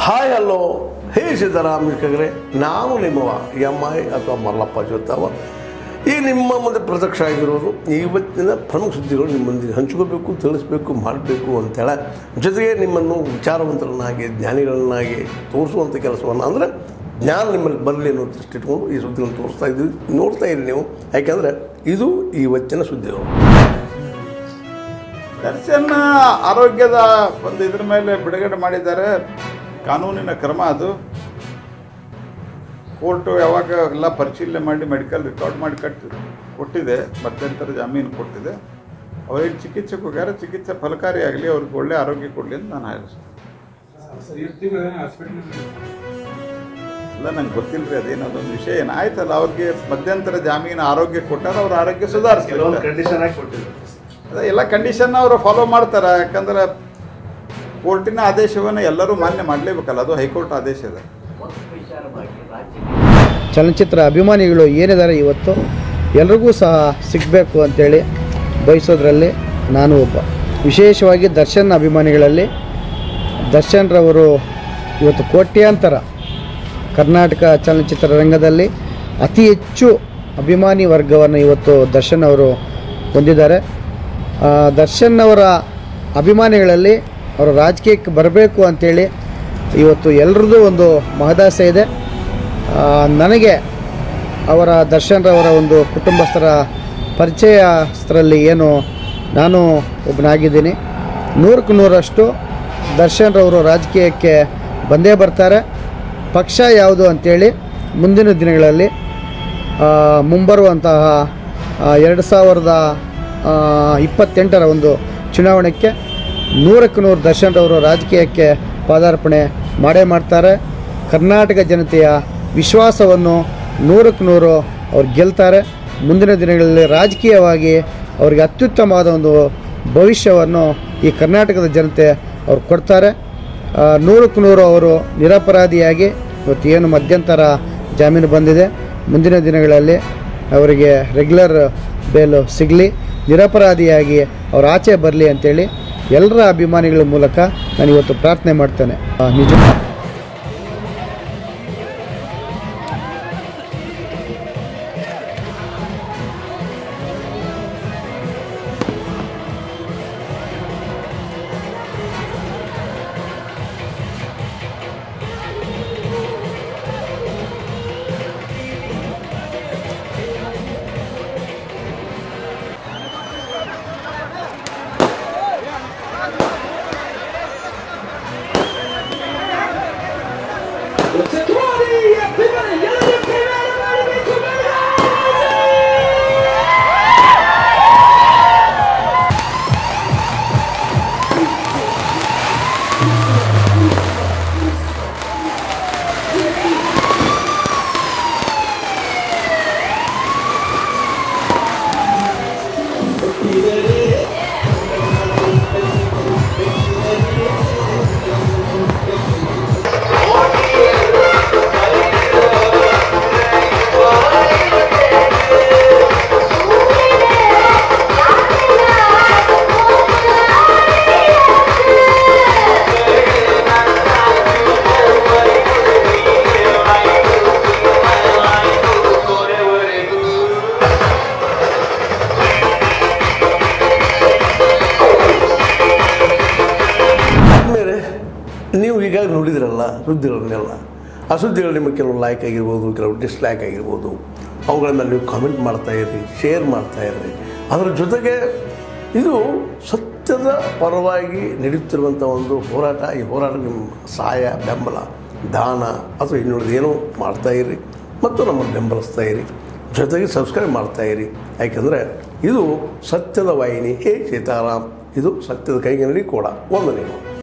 hi hello hey Siddarama ಕಗ್ರೆ ನಾನು ನಿಮ್ಮವ ಎಮ್ ಐ ಅಥವಾ ಮಲ್ಲಪ್ಪ ಜೋತಾವ ಈ ನಿಮ್ಮ ಮುಂದೆ ಪ್ರತ್ಯಕ್ಷ ಆಗಿರೋದು ಇವತ್ತಿನ ಪ್ರಮುಖ ಸುದ್ದಿಗಳು ನಿಮ್ಮೊಂದಿಗೆ ಹಂಚ್ಕೋಬೇಕು ತಿಳಿಸ್ಬೇಕು ಮಾಡಬೇಕು ಅಂತೇಳ ಜೊತೆಗೆ ನಿಮ್ಮನ್ನು ವಿಚಾರವಂತರನ್ನಾಗಿ ಜ್ಞಾನಿಗಳನ್ನಾಗಿ ತೋರಿಸುವಂಥ ಕೆಲಸವನ್ನು ಅಂದರೆ ಜ್ಞಾನ ನಿಮ್ಮಲ್ಲಿ ಬರಲಿ ಅನ್ನೋ ದೃಷ್ಟಿ ಇಟ್ಕೊಂಡು ಈ ಸುದ್ದಿಗಳನ್ನು ತೋರಿಸ್ತಾ ಇದ್ದೀವಿ ನೋಡ್ತಾ ಇರಿ ನೀವು ಯಾಕೆಂದರೆ ಇದು ಇವತ್ತಿನ ಸುದ್ದಿಗಳು ದರ್ಶನ್ ಆರೋಗ್ಯದ ಒಂದು ಇದ್ರ ಮೇಲೆ ಬಿಡುಗಡೆ ಮಾಡಿದ್ದಾರೆ ಕಾನೂನಿನ ಕ್ರಮ ಅದು ಕೋರ್ಟು ಯಾವಾಗ ಎಲ್ಲ ಪರಿಶೀಲನೆ ಮಾಡಿ ಮೆಡಿಕಲ್ ರೆಕಾರ್ಡ್ ಮಾಡಿ ಕಟ್ಟಿ ಕೊಟ್ಟಿದೆ ಮಧ್ಯಂತರ ಜಾಮೀನು ಕೊಟ್ಟಿದೆ ಅವರಿಗೆ ಚಿಕಿತ್ಸೆಗೆ ಹೋಗ್ಯಾರ ಚಿಕಿತ್ಸೆ ಫಲಕಾರಿಯಾಗಲಿ ಅವ್ರಿಗೆ ಒಳ್ಳೆ ಆರೋಗ್ಯ ಕೊಡಲಿ ಅಂತ ನಾನು ಹೇಳಿಸ್ತೇನೆ ಇಲ್ಲ ನಂಗೆ ಗೊತ್ತಿಲ್ಲ ರೀ ಅದೇನು ಅದೊಂದು ವಿಷಯ ಏನು ಆಯ್ತಲ್ಲ ಅವ್ರಿಗೆ ಮಧ್ಯಂತರ ಜಾಮೀನು ಆರೋಗ್ಯ ಕೊಟ್ಟಾರ ಅವ್ರ ಆರೋಗ್ಯ ಸುಧಾರಿಸ್ತಾರೆ ಕಂಡೀಷನ್ ಆಗಿ ಕೊಟ್ಟಿದ್ರು ಅದೇ ಎಲ್ಲ ಕಂಡೀಷನ್ ಅವರು ಫಾಲೋ ಮಾಡ್ತಾರೆ ಯಾಕಂದ್ರೆ ಕೋರ್ಟಿನ ಆದೇಶವನ್ನು ಎಲ್ಲರೂ ಮಾನ್ಯ ಮಾಡಲೇಬೇಕಲ್ಲ ಅದು ಹೈಕೋರ್ಟ್ ಆದೇಶ ಇದೆ ಚಲನಚಿತ್ರ ಅಭಿಮಾನಿಗಳು ಏನಿದ್ದಾರೆ ಇವತ್ತು ಎಲ್ರಿಗೂ ಸಹ ಸಿಗಬೇಕು ಅಂತೇಳಿ ಬಯಸೋದ್ರಲ್ಲಿ ನಾನು ಒಬ್ಬ ವಿಶೇಷವಾಗಿ ದರ್ಶನ್ ಅಭಿಮಾನಿಗಳಲ್ಲಿ ದರ್ಶನ್ರವರು ಇವತ್ತು ಕೋಟ್ಯಾಂತರ ಕರ್ನಾಟಕ ಚಲನಚಿತ್ರ ರಂಗದಲ್ಲಿ ಅತಿ ಹೆಚ್ಚು ಅಭಿಮಾನಿ ವರ್ಗವನ್ನು ಇವತ್ತು ದರ್ಶನ್ ಅವರು ಹೊಂದಿದ್ದಾರೆ ಆ, ದರ್ಶನ್ ಅವರ ಅಭಿಮಾನಿಗಳಲ್ಲಿ ಅವರು ರಾಜಕೀಯಕ್ಕೆ ಬರಬೇಕು ಅಂತೇಳಿ ಇವತ್ತು ಎಲ್ಲರದ್ದು ಒಂದು ಮಹದಾಸೆ ಇದೆ ಆ, ನನಗೆ ಅವರ ದರ್ಶನ್ರವರ ಒಂದು ಕುಟುಂಬಸ್ಥರ ಪರಿಚಯಸ್ಥರಲ್ಲಿ ಏನು ನಾನು ಒಬ್ಬನಾಗಿದ್ದೀನಿ ನೂರಕ್ಕೆ ನೂರಷ್ಟು ದರ್ಶನ್ರವರು ರಾಜಕೀಯಕ್ಕೆ ಬಂದೇ ಬರ್ತಾರೆ ಪಕ್ಷ ಯಾವುದು ಅಂತೇಳಿ ಮುಂದಿನ ದಿನಗಳಲ್ಲಿ ಆ, ಮುಂಬರುವಂತಹ ಆ, ಎರಡು ಸಾವಿರದ ಆ, ಇಪ್ಪತ್ತೆಂಟರ ಒಂದು ಚುನಾವಣೆಗೆ ನೂರಕ್ಕೆ ನೂರು ದರ್ಶನ್ರವರು ರಾಜಕೀಯಕ್ಕೆ ಪಾದಾರ್ಪಣೆ ಮಾಡೇ ಮಾಡ್ತಾರೆ ಕರ್ನಾಟಕ ಜನತೆಯ ವಿಶ್ವಾಸವನ್ನು ನೂರಕ್ಕೆ ನೂರು ಅವ್ರು ಗೆಲ್ತಾರೆ ಮುಂದಿನ ದಿನಗಳಲ್ಲಿ ರಾಜಕೀಯವಾಗಿ ಅವರಿಗೆ ಅತ್ಯುತ್ತಮವಾದ ಒಂದು ಭವಿಷ್ಯವನ್ನು ಈ ಕರ್ನಾಟಕದ ಜನತೆ ಅವ್ರು ಕೊಡ್ತಾರೆ ಆ, ನೂರಕ್ಕೆ ನೂರು ಅವರು ನಿರಪರಾಧಿಯಾಗಿ ಇವತ್ತು ಏನು ಮಧ್ಯಂತರ ಜಾಮೀನು ಬಂದಿದೆ ಮುಂದಿನ ದಿನಗಳಲ್ಲಿ ಅವರಿಗೆ ರೆಗ್ಯುಲರ್ ಬೇಲು ಸಿಗಲಿ ನಿರಪರಾಧಿಯಾಗಿ ಅವ್ರು ಆಚೆ ಬರಲಿ ಅಂತೇಳಿ ಎಲ್ಲರ ಅಭಿಮಾನಿಗಳ ಮೂಲಕ ನಾನು ಇವತ್ತು ಪ್ರಾರ್ಥನೆ ಮಾಡ್ತೇನೆ ಆ, ನಿಜ ಆದಮೇಲೆ ನೀವು ಈಗಾಗಲೇ ನೋಡಿದಿರಲ್ಲ ಸುದ್ದಿಗಳನ್ನೆಲ್ಲ ಆ ಸುದ್ದಿಗಳು ನಿಮಗೆ ಕೆಲವು ಲೈಕ್ ಆಗಿರ್ಬೋದು ಕೆಲವು ಡಿಸ್ಲೈಕ್ ಆಗಿರ್ಬೋದು ಅವುಗಳ ಮೇಲೆ ನೀವು ಕಾಮೆಂಟ್ ಮಾಡ್ತಾ ಇರ್ರಿ ಶೇರ್ ಮಾಡ್ತಾ ಇರ್ರಿ ಅದರ ಜೊತೆಗೆ ಇದು ಸತ್ಯದ ಪರವಾಗಿ ನಡೆಯುತ್ತಿರುವಂಥ ಒಂದು ಹೋರಾಟ ಈ ಹೋರಾಟ ನಿಮ್ಮ ಸಹಾಯ ಬೆಂಬಲ ದಾನ ಅಥವಾ ಇನ್ನುಳಿದ ಏನೋ ಮಾಡ್ತಾ ಇರ್ರಿ ಮತ್ತು ನಮ್ಮನ್ನು ಬೆಂಬಲಿಸ್ತಾ ಇರಿ ಜೊತೆಗೆ ಸಬ್ಸ್ಕ್ರೈಬ್ ಮಾಡ್ತಾ ಇರಿ ಯಾಕೆಂದರೆ ಇದು ಸತ್ಯದ ವಾಹಿನಿ ಹೇ ಸೀತಾರಾಮ್ ಇದು ಸತ್ಯದ ಕೈಗೆ ನಡಿ ಕೂಡ ಒಂದು ನೀವು